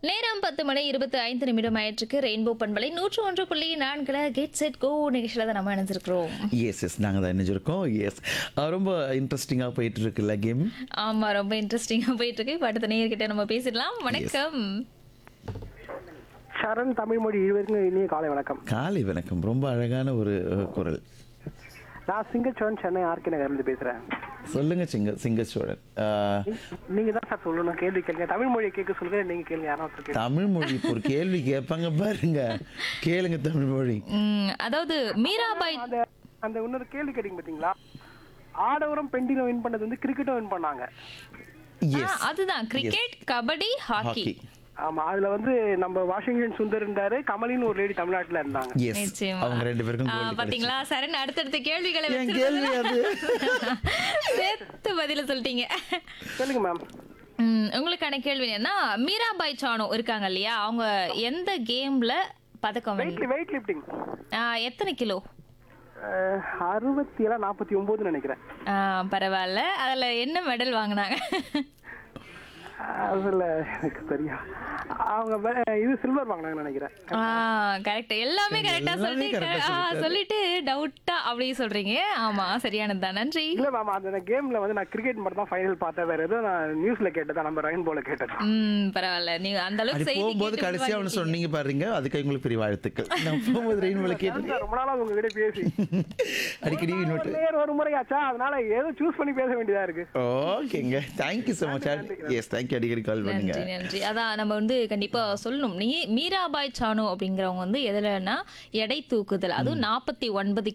நேரம் பத்து மணி இருபத்தி ஐந்து நிமிடம் ஆயிற்றுக்கு ரெயின்போ பண்பலை நூற்று ஒன்று புள்ளி நான்குல கெட் செட் கோ நிகழ்ச்சியில் தான் நம்ம இணைஞ்சிருக்கிறோம் எஸ் எஸ் நாங்கள் தான் இணைஞ்சிருக்கோம் எஸ் ரொம்ப இன்ட்ரெஸ்டிங்காக போயிட்டு இருக்குல்ல கேம் ஆமா ரொம்ப இன்ட்ரெஸ்டிங்காக போயிட்டு இருக்கு இப்ப அடுத்த நேயர்கிட்ட நம்ம பேசிடலாம் வணக்கம் சரண் தமிழ்மொழி இருவருக்கும் இனிய காலை வணக்கம் காலை வணக்கம் ரொம்ப அழகான ஒரு அஹ், குரல் நான் சிங்கச்சோழன் சென்னை ஆர்கே நகர்ல இருந்து பேசுறேன் சொல்லுங்க சிங்க சிங்கச்சோழன் அஹ், நீங்க தான் சார் சொல்லணும் கேள்வி கேளுங்க தமிழ் மொழியை கேட்க சொல்லுங்க நீங்க கேளுங்க யாரும் ஒருத்தர் கேளுங்க. தமிழ் மொழி இப்போ ஒரு கேள்வி கேட்பாங்க பாருங்க கேளுங்க தமிழ் மொழி உம், அதாவது மீராபாய் அந்த அந்த இன்னொரு கேள்வி கேட்டீங்க பாத்தீங்களா ஆடவரும் பெண்டிலும் வின் பண்ணது வந்து கிரிக்கெட்டும் வின் பண்ணாங்க ஆ, எஸ் அதுதான் கிரிக்கெட் கபடி ஹாக்கி ஹாக்கி ஆமா அதுல வந்து நம்ம வாஷிங்டன் சுந்தர் இருந்தாரு கமலின்னு ஒரு லேடி தமிழ்நாட்டுல இருந்தாங்க எஸ் நிச்சயமா. அவங்க ரெண்டு பேருக்கும் ஆ, gold கிடைச்சு. பாத்தீங்களா சரண் அடுத்தடுத்த கேள்விகளை என் வச்சிருந்ததுல கேள்வி அது சேர்த்து பதில சொல்லிட்டீங்க சொல்லுங்க மேம் உம், உங்களுக்கான கேள்வி என்னன்னா மீராபாய் சானு இருக்காங்க இல்லையா அவங்க எந்த கேம்ல பதக்கம் வெயிட் வென்று- வெயிட் லிஃப்டிங் ஆ, எத்தனை கிலோ அறுபத்தி ஏழா நாற்பத்தி ஒன்பதுன்னு நினைக்கிறேன் ஆ, பரவாயில்ல அதுல என்ன மெடல் வாங்கினாங்க அதுல எனக்கு சரியா அவங்க வே- இது சில்வர் வாங்கினாங்கன்னு நினைக்கிறேன் கரெக்ட் எல்லாமே கரெக்டா எல்லாமே சொல்லிட்டு correct ஆ ஆ, சொல்லிட்டாரு. சொல்லிட்டு டவுட்டா அப்படி சொல்றீங்க ஆமா சரியானது தான் நன்றி இல்ல மேம் அந்த கேம்ல வந்து நான் கிரிக்கெட் மட்டும் தான் ஃபைனல் பார்த்தேன் வேற எதுவும் நான் நியூஸ்ல கேட்டதா நம்ம ரெயின் போல கேட்டது ம் பரவாயில்ல நீங்க அந்த அது அளவுக்கு செய்தி போகும்போது கேட்டு கடைசியா ஒன்று உருவாக்கிட்டீங்க. சொன்னீங்க பாருங்க அதுக்கு உங்களுக்கு பெரிய வாழ்த்துக்கள் நான் போகும்போது ரெயின் விளக்கு கேட்டு ரொம்ப நாளா உங்ககிட்ட பேசி அடிக்கடி இன்னொரு நேர் ஒரு முறையாச்சா அதனால ஏதோ சூஸ் பண்ணி பேச வேண்டியதா இருக்கு ஓகேங்க thank you so much yes thank you அடிக்கடி கால் பண்ணுங்க நன்றி நன்றி அதான் நம்ம வந்து கண்டிப்பா சொல்லணும் நீ மீராபாய் சானு அப்படிங்கிறவங்க வந்து எதுலன்னா எடை தூக்குதல் அதுவும் நாற்பத்தி ஒன்பது